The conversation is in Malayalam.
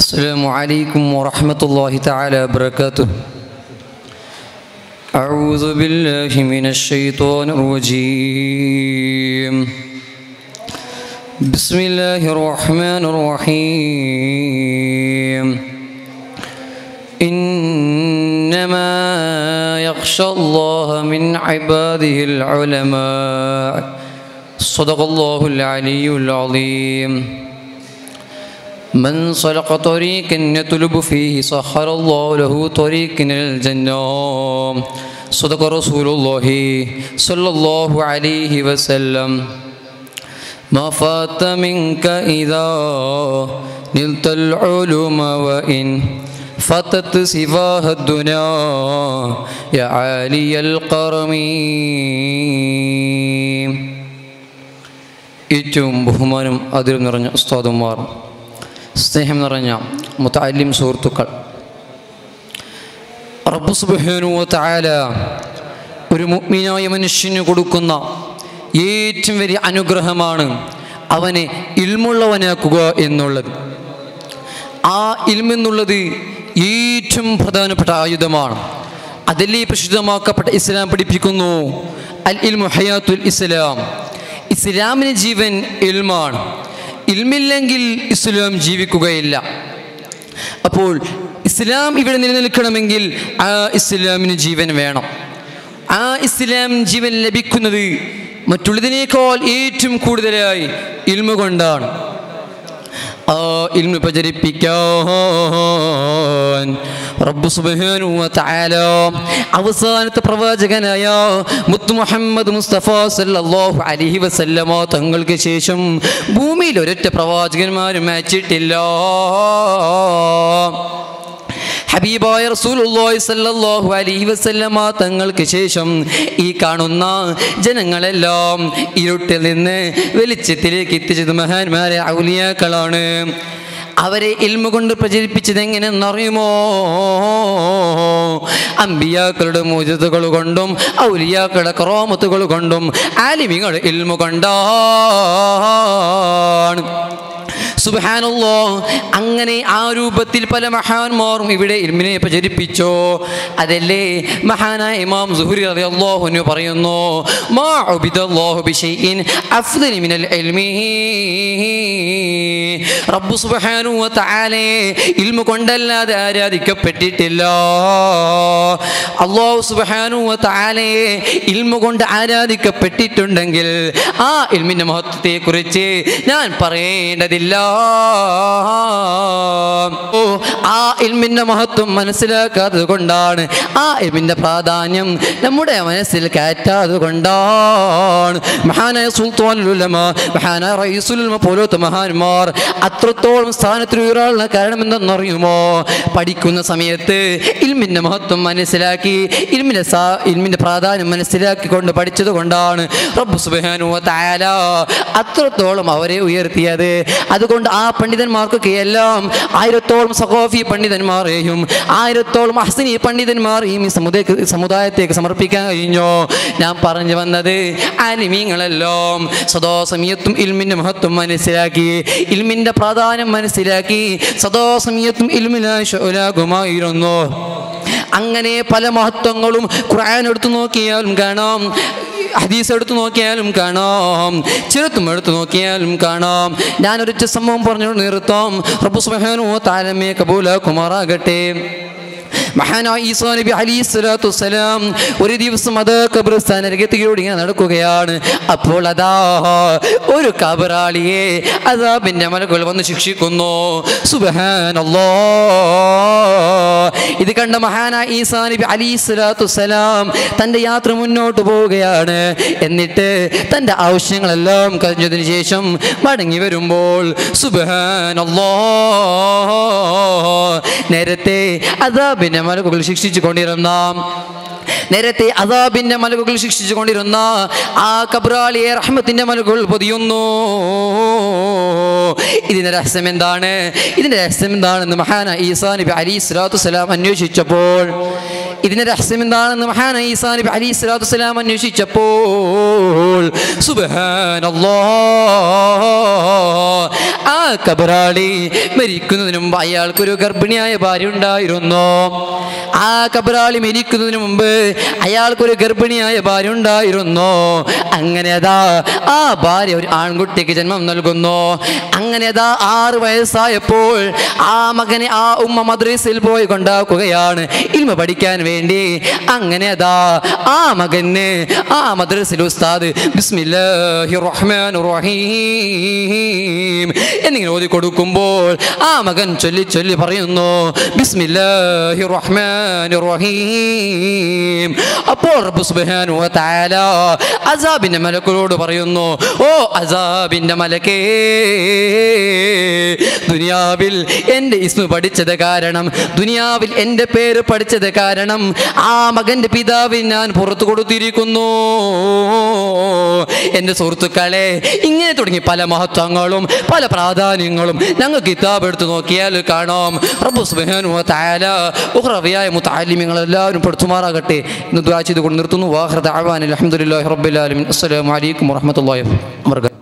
السلام عليكم ورحمة الله تعالى وبركاته أعوذ بالله من الشيطان الرجيم بسم الله الرحمن الرحيم إنما يخشى الله من عباده العلماء صدق الله العلي العظيم من سلك طريقا يطلب فيه سخر الله له طريقا إلى الجنة صدق رسول الله صلى الله عليه وسلم ما فات منك إذا نلت العلوم وإن فاتت سواها الدنيا يا عالي القرم ഏറ്റവും ബഹുമാനം അതിരും നിറഞ്ഞ ഉസ്താദുമാർ സ്നേഹം നിറഞ്ഞ മുത്താലിം സുഹൃത്തുക്കൾ റബ്ബു സുബ്ഹാനഹു വ തആല ഒരു മുഅ്മിനായ മനുഷ്യന് കൊടുക്കുന്ന ഏറ്റവും വലിയ അനുഗ്രഹമാണ് അവനെ ഇൽമുള്ളവനാക്കുക എന്നുള്ളത് ആ ഇൽമെന്നുള്ളത് ഏറ്റവും പ്രധാനപ്പെട്ട ആയുധമാണ് അതല്ലേ പ്രസിദ്ധമാക്കപ്പെട്ട ഇസ്ലാം പഠിപ്പിക്കുന്നു അൽ ഇൽമു ഹയാത്തുൽ ഇസ്ലാം ഇസ്ലാമിന് ജീവൻ ഇൽമാണ് ഇൽമില്ലെങ്കിൽ ഇസ്ലാം ജീവിക്കുകയില്ല അപ്പോൾ ഇസ്ലാം ഇവിടെ നിലനിൽക്കണമെങ്കിൽ ആ ഇസ്ലാമിന് ജീവൻ വേണം ആ ഇസ്ലാം ജീവൻ ലഭിക്കുന്നത് മറ്റുള്ളതിനേക്കാൾ ഏറ്റവും കൂടുതലായി ഇൽമ കൊണ്ടാണ് ആ ഇൽമ പ്രചരിപ്പിക്കാൻ റബ്ബു സുബ്ഹാനഹു വ തആല അവസാനത്തെ പ്രവാചകനായ മുത്ത് മുഹമ്മദ് മുസ്തഫ സല്ലല്ലാഹു അലൈഹി വസല്ലമ തങ്ങൾക്ക് ശേഷം ഭൂമിയിൽ ഒരൊറ്റ പ്രവാചകന്മാരും അയച്ചിട്ടില്ല ഹബീബായ റസൂലുള്ളാഹി സ്വല്ലല്ലാഹു അലൈഹി വസല്ലമ തങ്ങൾക്ക് ശേഷം ഈ കാണുന്ന ജനങ്ങളെല്ലാം ഇരുട്ടിൽ നിന്ന് വെളിച്ചത്തിലേക്ക് എത്തിച്ചത് മഹാന്മാരെ ഔലിയാക്കളാണ് അവരെ ഇൽമ കൊണ്ട് പ്രചരിപ്പിച്ചത് എങ്ങനെയെന്നറിയുമോ അമ്പിയാക്കളുടെ മോചിതകൾ കൊണ്ടും ഔലിയാക്കളുടെ ക്രോമത്തുകൾ കൊണ്ടും ആലിമികൾ ഇൽമ കൊണ്ടാണ് സുബാനല്ലോ അങ്ങനെ ആ രൂപത്തിൽ പല മഹാന്മാരും ഇവിടെ ഇൽമിനെ പ്രചരിപ്പിച്ചോ അതല്ലേ മഹാനായ ഇമാം സുഹുരി റളിയല്ലാഹു പറയുന്നു മാ ഉബിദല്ലാഹു ബിശൈഇൻ അഫ്ദലി മിനൽ ഇൽമി റബ്ബു സുബ്ഹാനഹു വ തആല ഇൽമു കൊണ്ടല്ലാതെ ആരാധിക്കപ്പെട്ടിട്ടില്ല അല്ലാഹു സുബ്ഹാനഹു വ തആല ഇൽമു കൊണ്ട് ആരാധിക്കപ്പെട്ടിട്ടുണ്ടെങ്കിൽ ആ ഇൽമിന്റെ മഹത്വത്തെക്കുറിച്ച് ഞാൻ പറയേണ്ടതില്ല ഓ ആ ഇൽമിന്റെ മഹത്വം മനസ്സിലാക്കാത്തത് കൊണ്ടാണ് ആ ഇൽമിന്റെ പ്രാധാന്യം നമ്മുടെ മനസ്സിൽ കയറ്റാത്തത് കൊണ്ടാണ് മഹാനായ സുൽത്താനുലമ മഹാനായ റയീസുലുലമ പോലത്തെ മഹാന്മാർ അത്രത്തോളം സ്ഥാനത്തിൽ ഉയരാനുള്ള കാരണം എന്തെന്നറിയുമോ പഠിക്കുന്ന സമയത്ത് ഇൽമിന്റെ മഹത്വം മനസ്സിലാക്കി ഇൽമിന്റെ സാ ഇൽമിന്റെ പ്രാധാന്യം മനസ്സിലാക്കിക്കൊണ്ട് പഠിച്ചത് കൊണ്ടാണ് റബ്ബു സുബ്ഹാനഹു വ തആല അത്രത്തോളം അവരെ ഉയർത്തിയത് അതുകൊണ്ട് ആ പണ്ഡിതന്മാർക്കൊക്കെ എല്ലാം ആയിരത്തോളം സഖോഫി പണ്ഡിതന്മാരെയും ആയിരത്തോളം അഹ്സനി പണ്ഡിതന്മാരെയും ഈ സമുദായ സമുദായത്തേക്ക് സമർപ്പിക്കാൻ കഴിഞ്ഞോ ഞാൻ പറഞ്ഞു വന്നത് ആലിമീങ്ങളെല്ലാം സദാസമയത്തും ഇൽമിൻ്റെ മഹത്വം മനസ്സിലാക്കി ഇൽമിൻ്റെ പ്രാധാന്യം മനസ്സിലാക്കി സദാസമയത്തും ഇൽമിലാകുമായിരുന്നു അങ്ങനെ പല മഹത്വങ്ങളും ഖുർആൻ എടുത്തു നോക്കിയാലും കാണാം ഹദീസ് എടുത്തു നോക്കിയാലും കാണാം ചെറുത്തും എടുത്തു നോക്കിയാലും കാണാം ഞാനൊരൊറ്റ സംഭവം പറഞ്ഞു നിർത്താം റബ്ബു സുബ്ഹാനഹു വ തആലമേ കബൂലാക്കുമാറാകട്ടെ മഹാനായ ഈസാ നബി അലൈഹി സ്വലാത്തു വസ്സലാം ഒരു ദിവസം അത് ഖബർസ്ഥാൻ അരികത്തിലൂടെ ഇങ്ങനെ നടക്കുകയാണ് അപ്പോൾ അതാ ഒരു കബറാളിയെ അതാബിന്റെ മലകൾ വന്ന് ശിക്ഷിക്കുന്നു സുബ്ഹാനല്ലാ ഇത് കണ്ട മഹാനായ ഈസാ നബി അലൈഹി സ്വലാത്തു വസ്സലാം തൻ്റെ യാത്ര മുന്നോട്ട് പോവുകയാണ് എന്നിട്ട് തൻ്റെ ആവശ്യങ്ങളെല്ലാം കഴിഞ്ഞതിന് ശേഷം മടങ്ങി വരുമ്പോൾ സുബ്ഹാനല്ലാ നേരത്തെ അതാബിന്റെ മലകുകൾ ശിക്ഷിച്ചു കൊണ്ടിരുന്ന നേരത്തെ അതാബിന്റെ മലകുകൾ ശിക്ഷിച്ചു കൊണ്ടിരുന്ന ആ കബ്രാളിയെ റഹ്മത്തിന്റെ മലകുകൾ പൊതിയുന്നു ഇതിന്റെ രഹസ്യം എന്താണ് ഇതിന്റെ രഹസ്യം എന്താണെന്ന് മഹാന ഈസാ നബി അലി സ്വലാത്തു സലാം അന്വേഷിച്ചപ്പോൾ ഇതിന്റെ രഹസ്യം എന്താണെന്ന് മഹാന ഈസാ നബി അലി സ്വലാത്തു വസ്സലാം അന്വേഷിച്ചപ്പോൾ സുബ്ഹാനല്ലാഹ് ആ കബറാളി മരിക്കുന്നതിന് മുമ്പ് അയാൾക്കൊരു ഗർഭിണിയായ ഭാര്യ ഉണ്ടായിരുന്നു ആ കബറാളി മരിക്കുന്നതിന് മുമ്പ് അയാൾക്കൊരു ഗർഭിണിയായ ഭാര്യ ഉണ്ടായിരുന്നു അങ്ങനെ അതാ ആ ഭാര്യ ഒരു ആൺകുട്ടിക്ക് ജന്മം നൽകുന്നു അങ്ങനെ അതാ ആറ് വയസ്സായപ്പോൾ ആ മകനെ ആ ഉമ്മ മദ്രസയിൽ പോയി കൊണ്ടാക്കുകയാണ് ഇൽമ പഠിക്കാൻ വേണ്ടി അങ്ങനെ അതാ ആ മകന് ആ മദ്രസയിൽ ഉസ്താദ് ബിസ്മില്ലാഹിർ റഹ്മാനിർ റഹീം എന്നിങ്ങനെ ഓതി കൊടുക്കുമ്പോൾ ആ മകൻ ചൊല്ലി ചൊല്ലി പറയുന്നു ബിസ്മില്ലാഹിർ റഹ്മാനിർ റഹീം അപ്പോൾ റബ്ബ് സുബ്ഹാനഹു വ തആല അസാബിന്റെ മലക്കുകളോട് പറയുന്നു ഓ അസാബിന്റെ മലക്കേ ദുനിയാവിൽ എൻ്റെ ഇസ്മു പഠിച്ചത് കാരണം ദുനിയാവിൽ എൻ്റെ പേര് പഠിച്ചത് കാരണം ആ മകൻ്റെ പിതാവിന് ഞാൻ പുറത്തു കൊടുത്തിരിക്കുന്നു എൻ്റെ സുഹൃത്തുക്കളെ ഇങ്ങനെ തുടങ്ങി പല മഹത്വങ്ങളും പല പ്രാധാന്യങ്ങളും ഞങ്ങൾ കിതാബ് എടുത്ത് നോക്കിയാൽ കാണാം റബ്ബു സുബ്ഹാനഹു വ തആല ഉഖ്റവിയായ മുതഅല്ലിമീങ്ങൾ എല്ലാവരും പഠിച്ചുമാറാകട്ടെ എന്ന് ദുആ ചെയ്തുകൊണ്ട് നിർത്തുന്നു വാഹൃദ അഅ്വാനിൽ അൽഹംദുലില്ലാഹി റബ്ബിൽ ആലമീൻ അസ്സലാമു അലൈക്കും വറഹ്മത്തുള്ളാഹി വബറകാതുഹു